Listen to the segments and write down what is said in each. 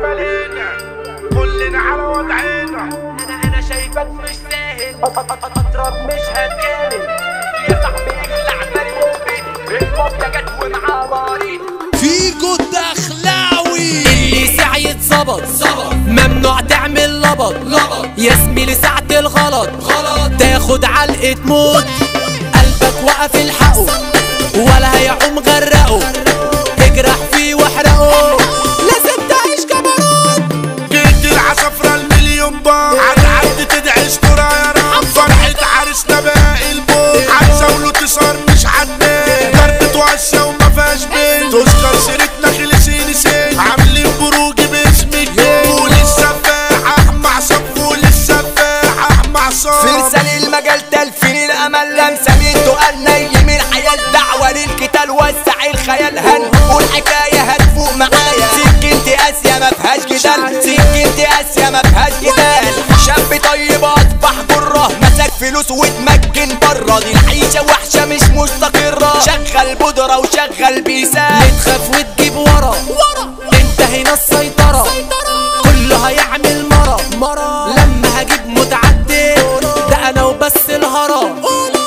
مالينا كلنا على وضعنا انا انا شايفك مش ساهل اضرب مش هتجامل يا صاحبي اخلع مريوبي المافيا جت ومعاه ماري فيجو الدخلاوي اللي سعي يتظبط ممنوع تعمل لبط يا زميلي ساعة الغلط تاخد علقة موت قلبك وقف الحقه ولا هيعوم غرقه اجرح فيه واحرقه لازم تعيش كبروت جيت العصفرة المليون بار هتعدي تدعي استرا يا رب فرحة عرسنا باقي البوت هتزاوله تصار مش هتنام ضربة وقسة وما فيهاش بيت تذكر سيرتنا خلصيني سين عاملين بروج باسمك قول السفاح مع صف قول السفاح مع صف فرسان المجال تلفين الامل لمسه مين تقال نيم الحياه دعوه للقتال وسع الخيال هنقول حكايه هتفوق معايا سكنتي اسيا ما فيهاش جدال سكنتي اسيا ما فيهاش جدال شاب طيب اصبح جره مسك فلوس واتمكن بره دي العيشه وحشه مش مستقره شغل بودره وشغل بيسال تخاف وتجيب ورا انت هنا السيطرة كله هيعمل مرة مرة لما هجيب متعدد ده انا وبس الهرم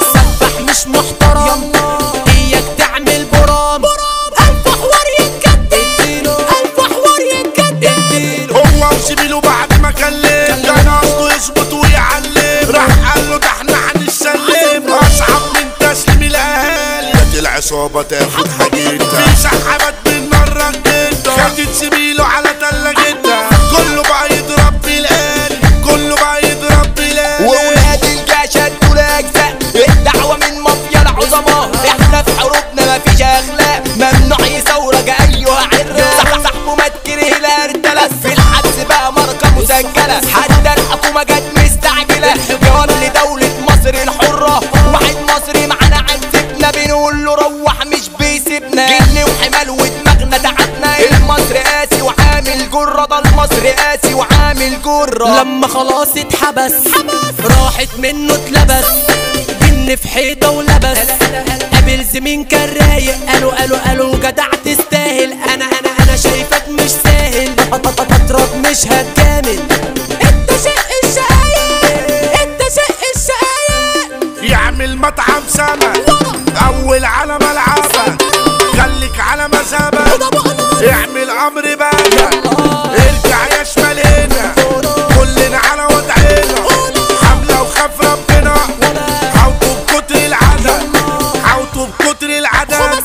سبح مش محترم اياك تعمل برام الف حوار يتجدد الف حوار يتجدد هو وزميله بعد ما كلم كان قصده يظبط ويعلم راح قال له ده احنا هنسلم اصعب من تسليم الاهالي جت العصابه تاخد حاجتها في سحبت بالنار جدا خدت زميله على تلاجتها كله بقى يضرب بالآلي كله بقى يضرب بالآلي وولاد الجيش ادوا الاجزاء الدعوه من مافيا العظماء احنا في حروبنا مفيش اخلاق ممنوع يثورك ايها عراق صح صاحبه ما تكره الارتلس في الحبس بقى ماركه مسجله حتى الحكومه جت مستعجله جواب لدوله مصر الحره واحد مصري معانا عذبنا بنقول له روح مش بيسيبنا جن وحمال ودماغنا تعبنا المصري قاسي وعامل جره ده المصري قاسي وعامل جره لما خلاص اتحبس راحت منه اتلبس جن في حيطه ولبس قابل زمين كان رايق قالوا قالوا قالوا جدع تستاهل انا انا انا شايفك مش ساهل اضرب مش هتجامل انت شق الشقايق انت شق الشقايق يعمل مطعم سمك اول على ملعبك خليك على مذهبك اعمل امر بقى ارجع يا شمالنا كلنا على وضعنا حملة وخاف ربنا حوطوا بكتر العدد حوطوا بكتر العدد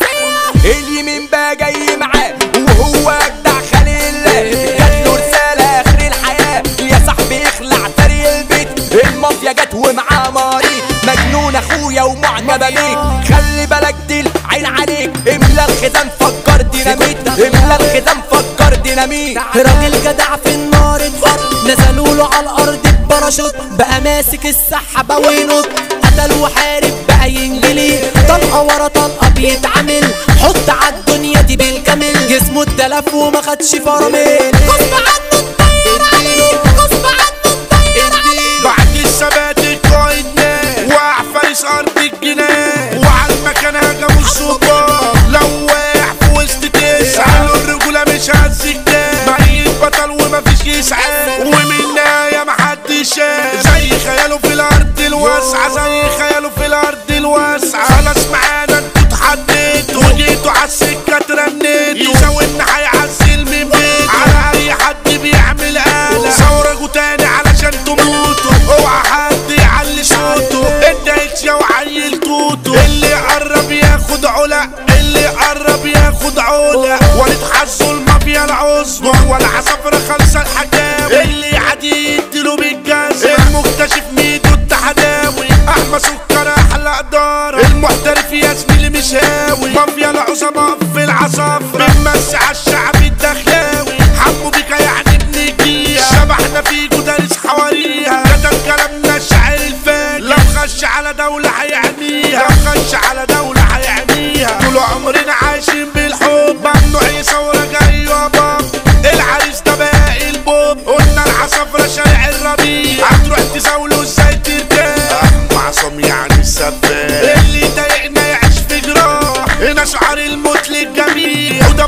اليمين بقى جاي معاه وهو اجدع خليل جات له رساله اخر الحياه يا صاحبي اخلع طريق البيت المافيا جت ومعاه ماري مجنون اخويا ومعجبه بيك خلي بالك دي العين عليك املا الخزان فكر ديناميت املا الخزان فكر ديناميت راجل جدع في النار اتفر نزلوا له على الارض بباراشوت بقى ماسك السحابه وينط قتل وحارب بقى ينجلي طلقه ورا طلقه بيتعمل حط عالدنيا دي بالكامل جسمه اتلف وما خدش فرامل غصب عنه اتطير عليه غصب عنه اتطير عليه بعد الثبات القايد نام وقع فارس ارض الجنان وعلى المكان هجموا السلطان لو واقع في وسط تسعة قالوا الرجولة مش هتسكتان ميت بطل ومفيش يسعى ومنها يا محدش شاف زي خياله في الارض الواسعة زي خياله في الارض الواسعة خلاص معانا انتوا اتحديتوا وجيتوا عالسكة ترنيتوا يساوينا هيعزل من بيته على اي حد بيعمل قلق ثورة تاني علشان تموتوا اوعى حد يعلي صوته ادعيت يا وعيل توتو اللي يقرب ياخد علا اللي يقرب ياخد علا ولد حظه المافيا العظمى ولا عصفرة خالصة الحكاوي اللي يعدي يديله بالجزمة المكتشف ميدو التحداوي احمى سكر احلى ادارة المحترف يا زميلي مش هاوي مافيا العظماء في العصافرة بنمسي على الشعب الدخلاوي حمو بيك يعني بنجيها شبحنا في دارس حواريها كتب كلامنا الشاعر الفاجر لو خش على دولة هيعنيها لو خش على دولة هيعنيها طول عمرنا عايشين بالحب ممنوع يصورك ايوه باب العريس ده باقي البوب قلنا العصفرة شارع الربيع هتروح تزاوله ازاي ترتاح معصم يعني السفاح اللي ضايقنا يعيش في جراح هنا شعار الموت للجميع وده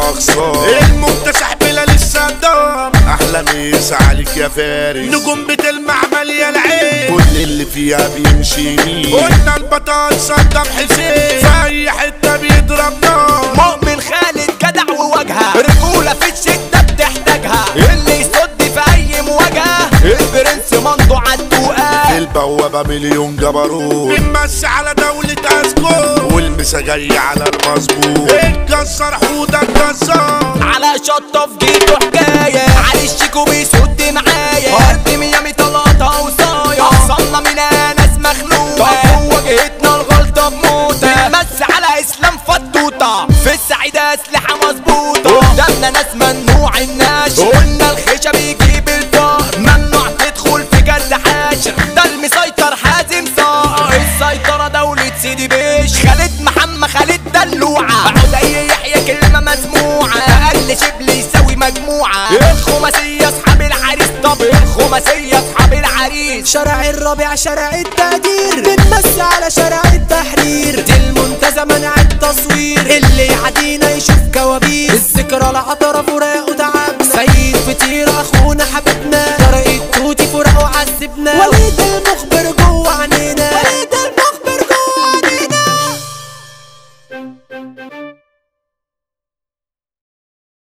الاقصار المكتسح بلال الصدام احلى ميس عليك يا فارس نجوم بتلمع ماليه العين كل اللي فيها بيمشي يمين قلنا البطل صدام حسين في اي حته بيضرب نار مؤمن خالد جدع وواجهه رجولة في الشدة بتحتاجها اللي يصد في أي مواجهة البرنس مندو عالدوقة البوابة مليون جبروت بنمس على دولة اسكو والمسا جاي على المظبوط اتكسر حودك كسر على شطة في جيته حكاية علي الشيكو بيسد معايا أرض ميامي طلعتها وصايا أحصلنا من ناس مخنوقة طب واجهتنا الغلطة بموتة بنمس على إسلام فتوتة في السعيدة أسلحة مظبوطة قدامنا ناس ممنوع الناش قلنا الخشب بيجيب الفار ممنوع تدخل في جد حاشر ده المسيطر حازم صار السيطرة دولة سيدي بيش خالد محمد خالد دلوعة بعد أي يحيى كلمة مسموعة أقل شبل يساوي مجموعة الخماسية أصحاب العريس طب الخماسية أصحاب العريس شارع الربيع شارع التقدير بنمس على شارع التحرير دي المنتزه منع التصوير اللي يعدينا يشوف كوابيس الذكرى العطرة فراق وتعب سيد فطير اخونا حبيبنا طريق توتي فراق وعذبنا